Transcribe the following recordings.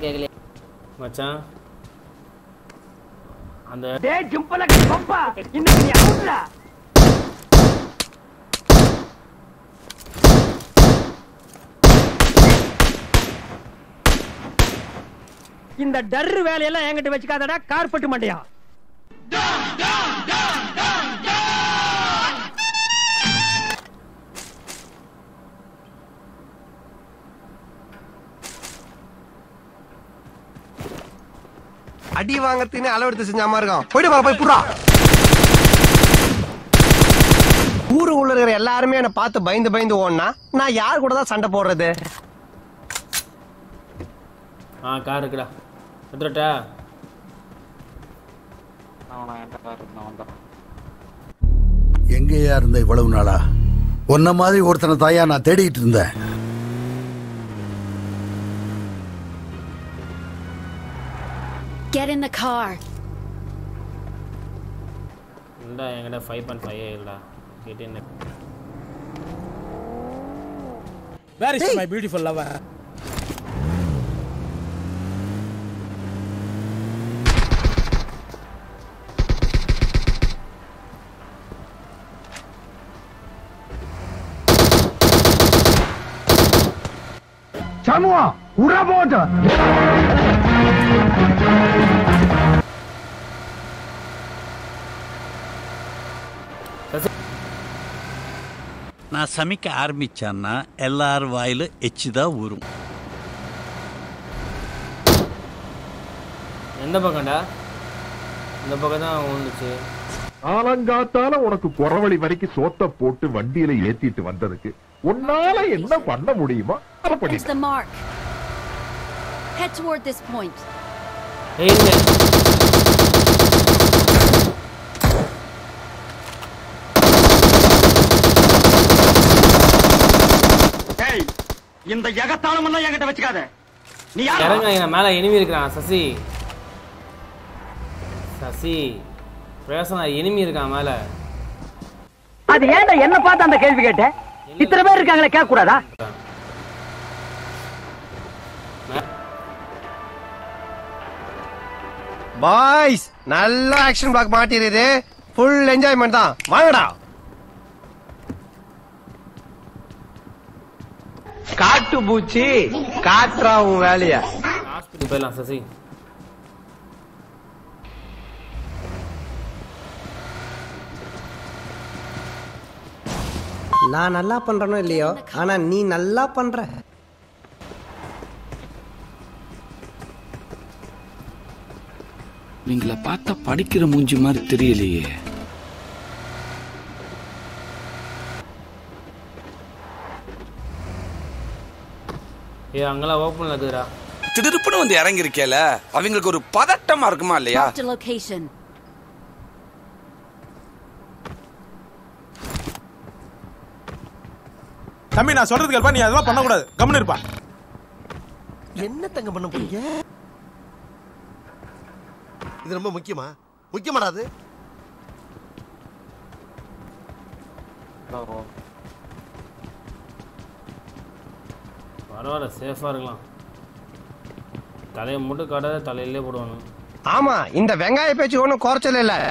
கேட்கல மச்சான் அந்த டேய் ஜிம்பல பம்பா இன்னைக்கு நீ அவுட்ரா இந்த டர்ரு வேலையெல்லாம் என்கிட்ட வச்சுக்காதடா கார்பெட் மண்டையா அடி வாங்கறதுன்னு அளவெடுத்து செஞ்ச மாதிரி இருக்கான் போயிட்டு வர போய் புறா ஊரு உள்ள இருக்கிற எல்லாருமே என்ன பார்த்து பயந்து பயந்து ஓடுனா நான் யார் கூட தான் சண்டை போடுறது ஆ கார் இருக்குடா எடுத்துட்டா எங்கேயா இருந்த இவ்வளவு நாளா உன்ன மாதிரி ஒருத்தனை தாயா நான் தேடிட்டு இருந்தேன் Get in the car. இந்தா என்கிட்ட ஃபைவ் பாயிண்ட் ஃபைவ் இல்லைடா கேட்டு என்ன Where is my beautiful lover? சமுவா உர போட்டு நான் சமைக்க ஆரம்பிச்சேன்னா எல்லார் வாயில எச்சு தான் ஊறும் எந்த பக்கம்டா இந்த பக்கம் தான் விழுந்துச்சு காலங்காத்தால உனக்கு குறவழி வரைக்கும் சோத்த போட்டு வண்டியில ஏத்திட்டு வந்ததுக்கு உன்னால என்ன பண்ண முடியுமோ அதை பண்ணி There's the mark. Head toward this point. ஏய் இருங்க டேய் இந்த எகத்தாளம் எல்லாம் என்கிட்ட வச்சுக்காத நீ யாரா இறங்க என் மேலே எனிமி இருக்கிறான் சசி சசி பிரயோசனா எனிமி இருக்கான் மேலே அது ஏன்டா என்ன பார்த்து அந்த கேள்வி கேட்ட இத்தனை பேர் இருக்காங்களே கேட்க கூடாதா பாய்ஸ் நல்ல ஆக்ஷன் பிளாக் மாட்டிருது ஃபுல் என்ஜாய்மெண்ட் தான் வாங்கடா காட்டு பூச்சி காட்டுறா உன் வேலைய ஹாஸ்பிட்டல் போயிடலாம் சசி நான் நல்லா பண்றனோ இல்லையோ ஆனா நீ நல்லா பண்ற நீங்கள பார்த்தா படிக்கிற மூஞ்சி மாதிரி தெரியலையே ஏ அங்கெல்லாம் ஓப்பனில் இருக்குதுடா திடுப்புன்னு வந்து இறங்கி இருக்கேல அவங்களுக்கு ஒரு பதட்டமா இருக்குமா இல்லையா Marked a location. தம்பி நான் சொல்றது கேள்ப்பா நீ அதெல்லாம் பண்ணக்கூடாது கம்முன்னு இருப்பா என்ன தங்க பண்ண போறீங்க இது ரொம்ப முக்கியமா முக்கியமாடா அது பரவாயில்ல சேஃபாக இருக்கலாம் தலையை மட்டும் காட்டாத தலையிலே போடுவானு ஆமா இந்த வெங்காய பேச்சு ஒண்ணும் குறைச்சல இல்ல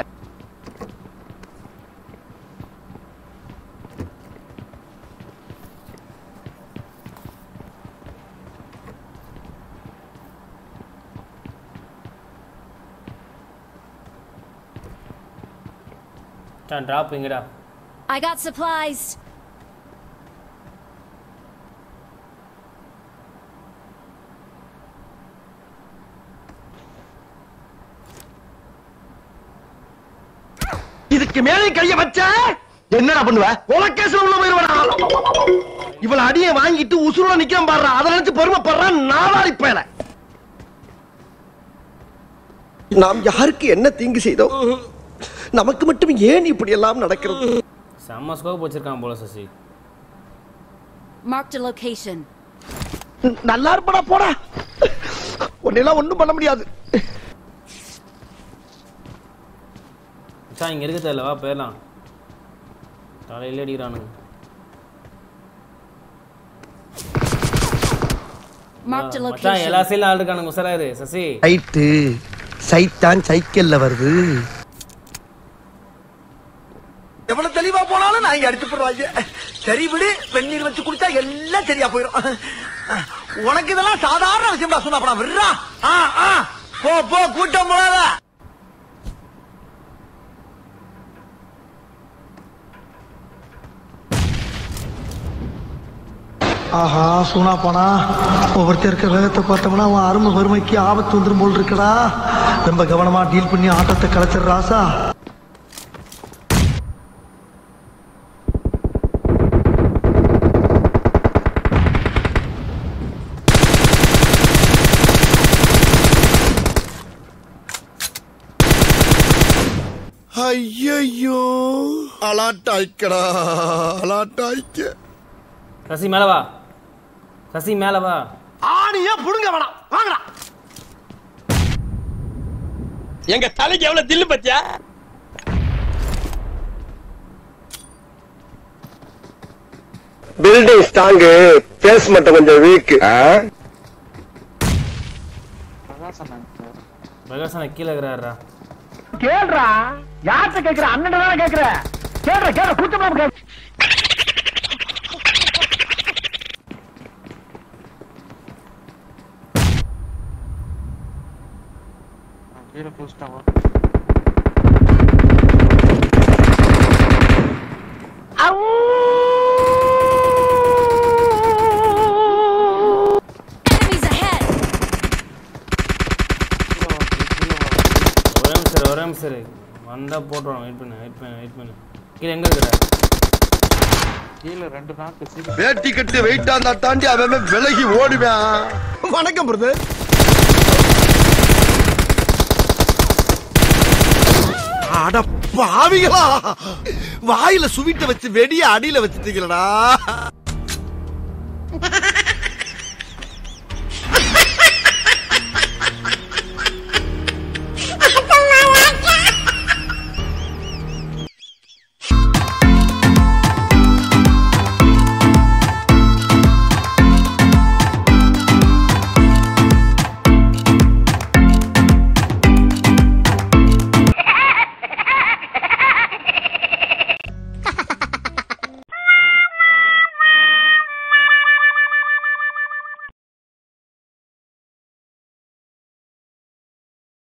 தான் ட்ராப் இங்கடா I got supplies. இதுக்கு மேலே கைய வச்ச என்னடா பண்ணுவ உலகேஸ்ல உள்ள போயிருவா இவள அடிய வாங்கிட்டு உசுரோட நிக்காம பாடுறா அதை நினைச்சு பெருமைப்படுறான் நாளாரி பேல நாம் யாருக்கு என்ன தீங்கு செய்தோம் நமக்கு மட்டும் ஏன் இப்படி எல்லாம் நடக்கிறது செம்ம ஸ்கோப் வச்சிருக்கான் போல சசி Marked a location. நல்லா இருப்படா போடா உன்னெல்லாம் ஒண்ணும் பண்ண முடியாது மச்சான் இங்கே இருக்க தெரியல வா போயிடலாம் தலையிலே அடிக்கிறானுங்க Marked a மச்சான் எல்லா location. சைடுல ஆள் இருக்கானுங்க உசராரு சசி ரைட்டு சைத்தான் சைக்கிள்ல வருது எவ்வளவு தெளிவா போனாலும் நான் இங்க அடிச்சு போடுவாங்க சரி விடு வெந்நீர் வச்சு குடிச்சா எல்லாம் சரியா போயிடும் உனக்கு இதெல்லாம் சாதாரண விஷயம் தான் சொன்னா விடுறா ஆ, ஆ. போ போ கூட்டம் போடாத ஆஹா சூனா போனா ஒவ்வொருத்தர் இருக்க வேகத்தை பார்த்தோம்னா அவன் அருமை வறுமைக்கு ஆபத்து வந்துரும் போல் இருக்கடா ரொம்ப கவனமா டீல் பண்ணி ஆட்டத்தை கலைச்சிடுற ராசா ஐயோ அலாட்டாய்க்கடா அலாட்டாய்க்க சசி மேல வா சசி மேல வா ஆணியா புடுங்க வேணாம் வாங்கடா எங்க தலைக்கு எவ்வளவு தில்லு பத்தியா பில்டிங் ஸ்ட்ராங்கு பேஸ் மட்டும் கொஞ்சம் வீக் பிரகாசன கீழே இருக்கிறாரா கேள்றா யார்கிட்ட கேக்குற அண்ணன் தானே கேக்குற கேள்ற கேள்ற கூட்டமா கேக்குற Enemies ahead! ஒரே நிமிஷம் இரு, ஒரே நிமிஷம் இரு. வந்தா போட்டுருவோம் வெயிட் பண்ணு வெயிட் பண்ணு வெயிட் பண்ணு கீழே எங்க இருக்கிற வேட்டி கட்டி வெயிட்டா இருந்தா தாண்டி அவன் விலகி ஓடுவேன் வணக்கம் பிரதர் அட பாவிகளா வாயில சுவிட்ட வச்சு வெடிய அடியில வச்சுட்டீங்களடா